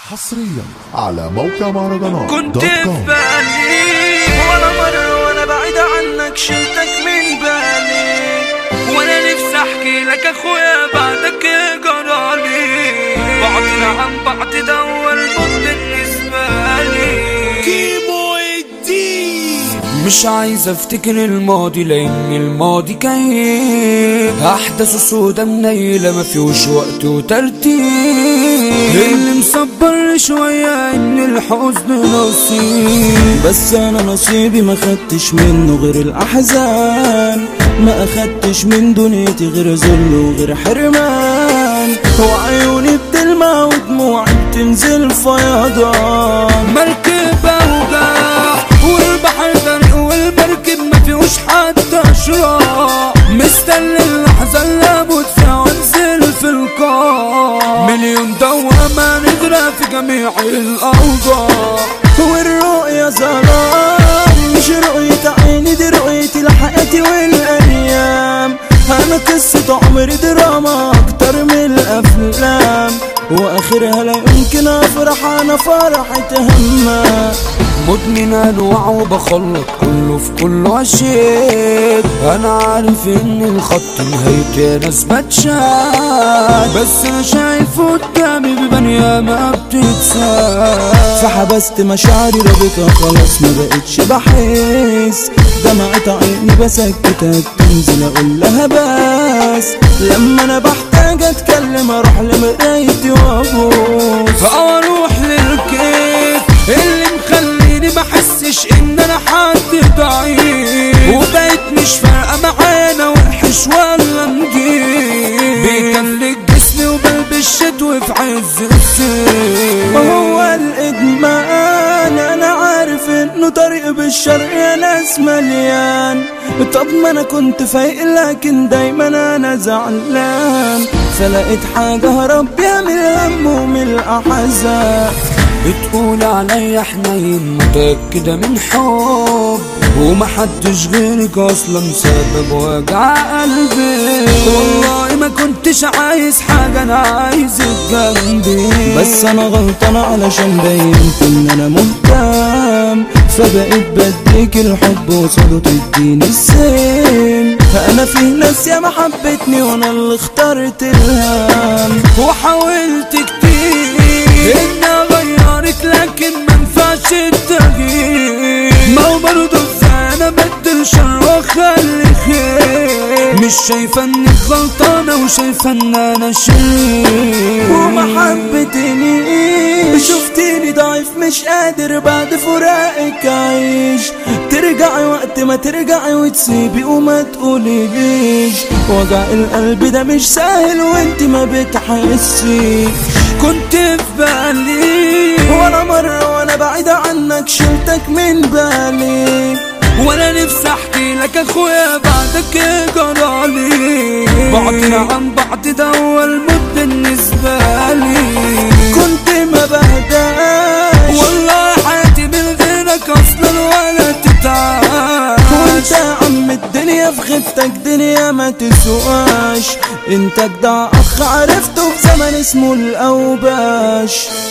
حصريا على موقع مهرجانات كنت دوت في كوم. بالي ولا مرة وانا بعيد عنك شلتك من بالي وانا نفسي احكي لك اخويا بعدك يا جرالي بعدنا عن بعض ده هو الموت بالنسبة لي كيمو الدين مش عايز افتكر الماضي لان الماضي كئيب احداثه سودا منيلة ما فيهوش وقت وترتيب اللي مصبر شوية ان الحزن نصيب بس انا نصيبي ما خدتش منه غير الاحزان ما اخدتش من دنيتي غير ذل وغير حرمان وعيوني بتلمع ودموعي بتنزل فيضان مركبة وجاح والبحر غرق والمركب ما فيهوش حتى شراع مستني اللحظة اللي اموت فيها وانزل في القاع مليون دوامة نجرى في جميع الاوضاع والرؤية ظلام مش رؤية عيني دي رؤيتي لحياتي والايام انا قصة عمري دراما اكتر من الافلام واخرها لا يمكن افرح انا فرحة همها مدمن انواع وبخلط كله في كله عشيت انا عارف ان الخط نهايته ناس بتشاد بس انا شايف قدامي ببنية ما بتتساب فحبست مشاعري رابطها خلاص ما بقتش بحس دمعة عيني بسكتها تنزل اقول لها بس لما انا بحتاج اتكلم اروح لمرايتي وابوس فاروح للكيف اللي مخليني ما احسش ان انا حد ضعيف وبقيت مش فارقه معانا وحش ولا نجيب بيكلك جسمي وبلبس شتوي في عز الصيف وهو الادمان انا عارف انه طريق بالشرق يا ناس مليان طب ما انا كنت فايق لكن دايما انا زعلان فلقيت حاجة هرب بيها من الهم ومن الاحزان بتقول عليا حنين متأكدة من حب ومحدش غيرك اصلا سبب وجع قلبي والله ما كنتش عايز حاجة انا عايزك جنبي بس انا غلطان علشان بينت ان انا مهتم فبقيت بديك الحب وصاله تديني السن انا في ناس يا ما حبتني وانا اللي اخترت الهم وحاولت كتير ان اغيرك لكن ما ينفعش التغيير ما هو برضه ازاي انا بدل شر واخلي خير مش شايفه انك غلطانه وشايفه ان انا شرير وما حبتني شفتيني ضعيف مش قادر بعد فراقك اعيش ترجعي وقت ما ترجعي وتسيبي وما تقوليليش وجع القلب ده مش سهل وانت ما بتحسيش كنت في بالي ولا مرة وانا بعيدة عنك شلتك من بالي وانا نفسي احكي لك اخويا بعدك يا جرالي بعدنا عن بعض ده هو الموت بالنسبة لي كنت ما بهداش والله حياتي من غيرك اصلا ولا تتعاش وانت يا عم الدنيا في غيبتك دنيا ما تسواش انت جدع اخ عرفته في زمن اسمه الاوباش